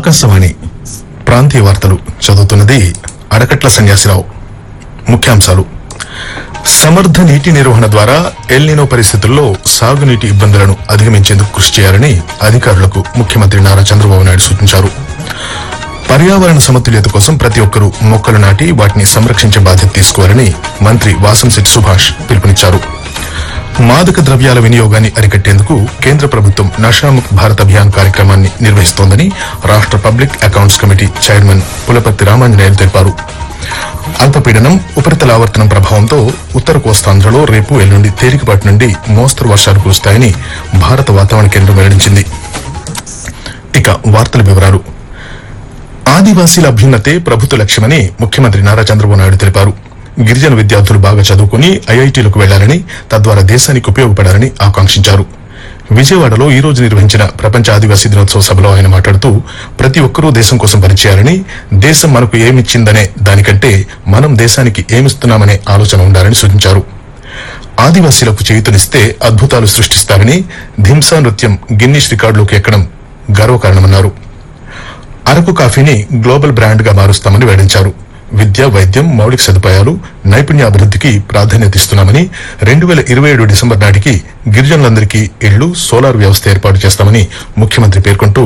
ఆకాశవాణి ప్రాంతీయ వార్తలు చదువుతున్నది అడకట్ల సన్యాసిరావు ముఖ్యాంశాలు సమర్థ నీటి నిర్వహణ ద్వారా ఎల్నినో పరిస్థితుల్లో సాగునీటి ఇబ్బందులను అధిగమించేందుకు కృషి చేయాలని అధికారులకు ముఖ్యమంత్రి నారా చంద్రబాబు నాయుడు సూచించారు పర్యావరణ సమతుల్యత కోసం ప్రతి ఒక్కరూ మొక్కలు నాటి వాటిని సంరక్షించే బాధ్యత తీసుకోవాలని మంత్రి వాసంశెట్టి సుభాష్ పిలుపునిచ్చారు మాదక ద్రవ్యాల వినియోగాన్ని అరికట్టేందుకు కేంద్ర ప్రభుత్వం నషాముక్ భారత్ అభియాన్ కార్యక్రమాన్ని నిర్వహిస్తోందని రాష్ట public accounts committee chairman Pulaparthi Ramanjaneyulu తెలిపారు అల్పపీడనం ఉపరితల ఆవర్తనం ప్రభావంతో ఉత్తర కోస్తాంధ్రలో రేపు ఎల్లుండి తేలికపాటి నుండి మోస్తరు వర్షాలు కురుస్తాయని భారత వాతావరణ కేంద్రం వెల్లడించింది ఇక వార్తల వివరాలు ఆదివాసీల అభ్యున్నతే ప్రభుత్వ లక్ష్యమని ముఖ్యమంత్రి నారా చంద్రబాబు నాయుడు తెలిపారు గిరిజన విద్యార్థులు బాగా చదువుకుని ఐఐటీలకు వెళ్లాలని తద్వారా దేశానికి ఉపయోగపడాలని ఆకాంక్షించారు విజయవాడలో ఈ రోజు నిర్వహించిన ప్రపంచ ఆదివాసీ దినోత్సవ సభలో ఆయన మాట్లాడుతూ ప్రతి ఒక్కరూ దేశం కోసం పనిచేయాలని దేశం మనకు ఏమిచ్చిందనే దానికంటే మనం దేశానికి ఏమిస్తున్నామనే ఆలోచన ఉండాలని సూచించారు ఆదివాసీలకు చేయుతనిస్తే అద్భుతాలు సృష్టిస్తారని ధింసా నృత్యం గిన్నీస్ రికార్డులోకి ఎక్కడం గర్వకారణమన్నారు అరకు కాఫీని గ్లోబల్ బ్రాండ్ గా మారుస్తామని వెల్లడించారు విద్య వైద్యం మౌలిక సదుపాయాలు నైపుణ్యాభివృద్ధికి ప్రాధాన్యత ఇస్తున్నామని రెండు వేల ఇరవై ఏడు డిసెంబర్ నాటికి గిరిజనులందరికీ ఇళ్లు సోలార్ వ్యవస్థ ఏర్పాటు చేస్తామని ముఖ్యమంత్రి పేర్కొంటూ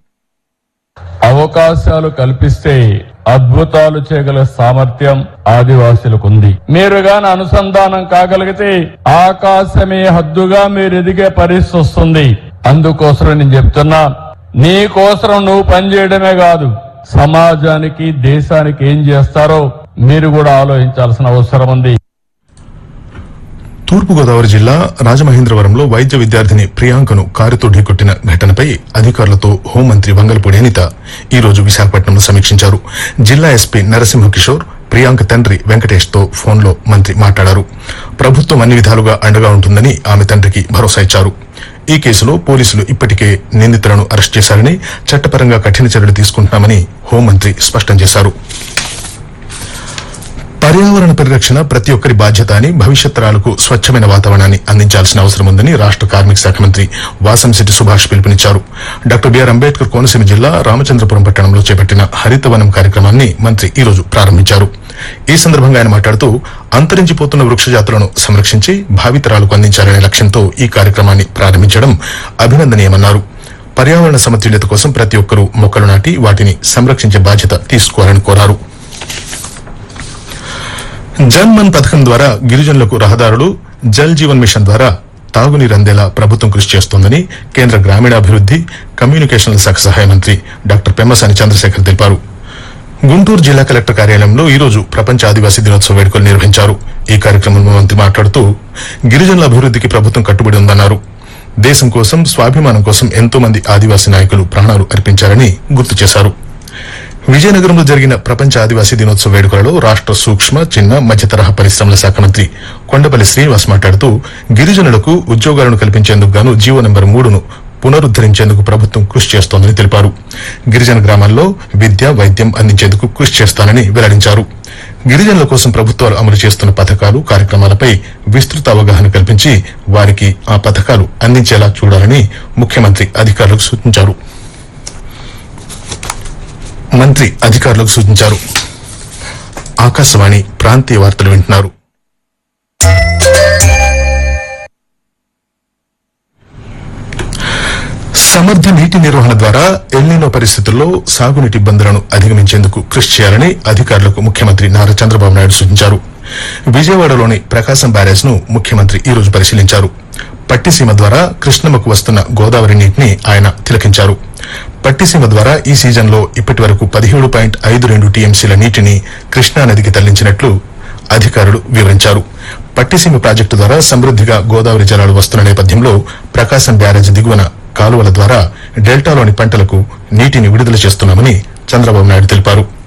అవకాశాలు కల్పిస్తే అద్భుతాలు చేయగల సామర్థ్యం ఆదివాసులకు ఉంది మీరు గాని అనుసంధానం కాగలిగితే ఆకాశమే హద్దుగా మీరు ఎదిగే పరిస్థితి వస్తుంది అందుకోసం నేను చెప్తున్నా నీ కోసం నువ్వు పనిచేయడమే కాదు సమాజానికి దేశానికి ఏం చేస్తారో మీరు కూడా ఆలోచించాల్సిన అవసరం ఉంది తూర్పుగోదావరి జిల్లా రాజమహేంద్రవరంలో వైద్య విద్యార్థిని ప్రియాంకను కారుతో ఢీకొట్టిన ఘటనపై అధికారులతో హోంమంత్రి వంగలపూడి అనిత ఈ రోజు విశాఖపట్నంలో సమీక్షించారు జిల్లా ఎస్పీ నరసింహ కిషోర్ ప్రియాంక తండ్రి వెంకటేష్ తో ఫోన్లో మంత్రి మాట్లాడారు ప్రభుత్వం అన్ని విధాలుగా అండగా ఉంటుందని ఆమె తండ్రికి భరోసా ఇచ్చారు ఈ కేసులో పోలీసులు ఇప్పటికే నిందితులను అరెస్ట్ చేశారని చట్టపరంగా కఠిన చర్యలు తీసుకుంటున్నామని హోంమంత్రి స్పష్టం చేశారు పర్యావరణ పరిరక్షణ ప్రతి ఒక్కరి బాధ్యత అని భవిష్యత్ తరాలకు స్వచ్ఛమైన వాతావరణాన్ని అందించాల్సిన అవసరం ఉందని రాష్ట కార్మిక శాఖ మంత్రి వాసంశెట్టి సుభాష్ పిలుపునిచ్చారు డాక్టర్ బిఆర్ అంబేద్కర్ కోనసీమ జిల్లా రామచంద్రపురం పట్టణంలో చేపట్టిన హరితవనం కార్యక్రమాన్ని మంత్రి ఈ రోజు ప్రారంభించారు ఈ సందర్భంగా ఆయన మాట్లాడుతూ అంతరించిపోతున్న వృక్ష జాతులను సంరక్షించి భావితరాలకు అందించాలనే లక్ష్యంతో ఈ కార్యక్రమాన్ని ప్రారంభించడం అభినందనీయమన్నారు పర్యావరణ సమతుల్యత కోసం ప్రతి ఒక్కరూ మొక్కలు నాటి వాటిని సంరక్షించే బాధ్యత తీసుకోవాలని కోరారు జన్ మన్ పథకం ద్వారా గిరిజనులకు రహదారులు జల్ జీవన్ మిషన్ ద్వారా తాగునీరు అందేలా ప్రభుత్వం కృషి చేస్తోందని కేంద్ర గ్రామీణాభివృద్ది కమ్యూనికేషన్ల శాఖ సహాయ మంత్రి డాక్టర్ పెమ్మసాని చంద్రశేఖర్ తెలిపారు గుంటూరు జిల్లా కలెక్టర్ కార్యాలయంలో ఈ రోజు ప్రపంచ ఆదివాసీ దినోత్సవ వేడుకలు నిర్వహించారు ఈ కార్యక్రమంలో మంత్రి మాట్లాడుతూ గిరిజనుల అభివృద్దికి ప్రభుత్వం కట్టుబడి ఉందన్నారు దేశం కోసం స్వాభిమానం కోసం ఎంతో మంది ఆదివాసీ నాయకులు ప్రాణాలు అర్పించారని గుర్తు చేశారు విజయనగరంలో జరిగిన ప్రపంచ ఆదివాసీ దినోత్సవ వేడుకలలో రాష్ట సూక్ష్మ చిన్న మధ్య తరహా పరిశ్రమల శాఖ మంత్రి కొండపల్లి శ్రీనివాస్ మాట్లాడుతూ గిరిజనులకు ఉద్యోగాలను కల్పించేందుకు గాను జీవో నెంబర్ మూడును పునరుద్దరించేందుకు ప్రభుత్వం కృషి చేస్తోందని తెలిపారు గిరిజన గ్రామాల్లో విద్య వైద్యం అందించేందుకు కృషి చేస్తానని వెల్లడించారు గిరిజనుల కోసం ప్రభుత్వాలు అమలు చేస్తున్న పథకాలు కార్యక్రమాలపై విస్తృత అవగాహన కల్పించి వారికి ఆ పథకాలు అందించేలా చూడాలని ముఖ్యమంత్రి అధికారులకు సూచించారు మంత్రి అధికారులకు సూచించారు ఆకాశవాణి ప్రాంతీయ వార్తలు వింటున్నారు సమర్థ నీటి నిర్వహణ ద్వారా ఎల్నినో పరిస్థితుల్లో సాగునీటి ఇబ్బందులను అధిగమించేందుకు కృషి చేయాలని అధికారులకు ముఖ్యమంత్రి నారా చంద్రబాబు నాయుడు సూచించారు విజయవాడలోని ప్రకాశం బ్యారేజ్ ను ముఖ్యమంత్రి ఈ రోజు పరిశీలించారు పట్టిసీమ ద్వారా కృష్ణమ్మకు వస్తున్న గోదావరి నీటిని ఆయన తిలకించారు పట్టిసీమ ద్వారా ఈ సీజన్లో ఇప్పటి వరకు పదిహేడు పాయింట్ ఐదు రెండు టీఎంసీల నీటిని కృష్ణా నదికి తరలించినట్లు అధికారులు వివరించారు పట్టిసీమ ప్రాజెక్టు ద్వారా సమృద్దిగా గోదావరి జలాలు వస్తున్న నేపథ్యంలో ప్రకాశం బ్యారేజ్ దిగువన కాలువల ద్వారా డెల్టాలోని పంటలకు నీటిని విడుదల చేస్తున్నామని చంద్రబాబు నాయుడు తెలిపారు